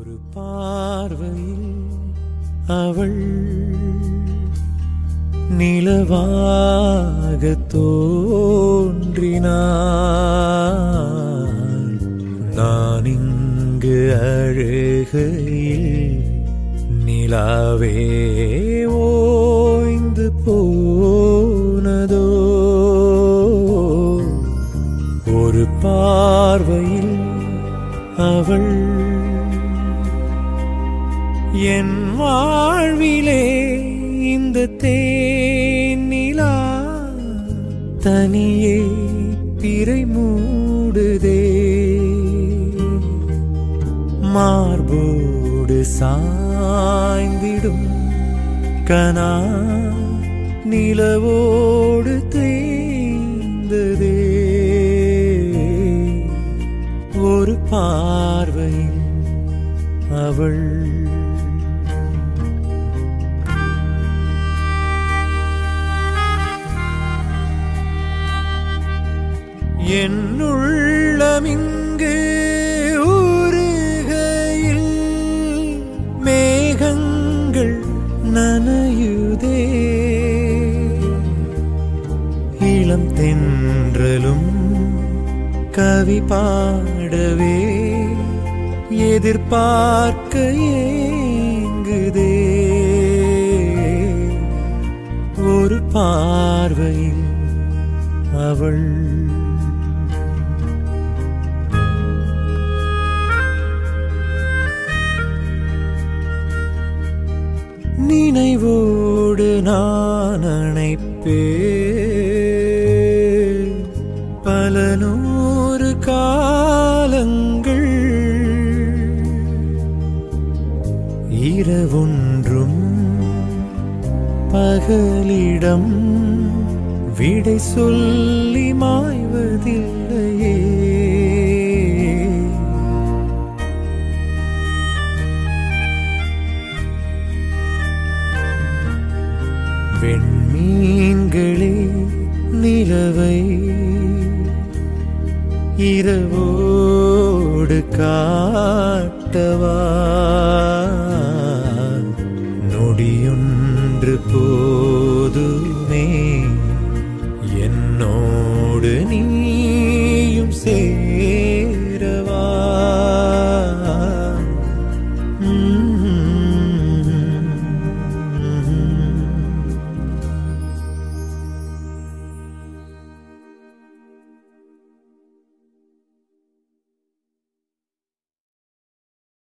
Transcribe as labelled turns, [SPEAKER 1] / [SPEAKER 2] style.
[SPEAKER 1] ஒரு பார்வையில் அவள் நிலவாக தோன்றினாள் நான் இங்கு அழுகையில் நிலாவே ஓய்ந்து போனதோ ஒரு பார்வையில் அவள் என் வாழ்விலே இந்த தேனிலா தனியே பிறை மூடுதே மார்போடு சாய்ந்திடும் கனா நிலவோடு தேய்ந்ததே ஒரு பார்வையில் அவள் என் உள்ளமிங்கு ஊறுகையில் மேகங்கள் நனையுதே இளம் தென்றலும் கவி பாடவே எதிர்பார்க்க ஏங்குதே ஒரு பார்வையில் அவள் நினைவோடு நான் அணைப்பே பல நூறு காலங்கள் இரவொன்றும் பகலிடம் விடை சொல்லி மாய்வதில்லையே வெண்மீன்களே நிலவை இரவோடு காட்டவா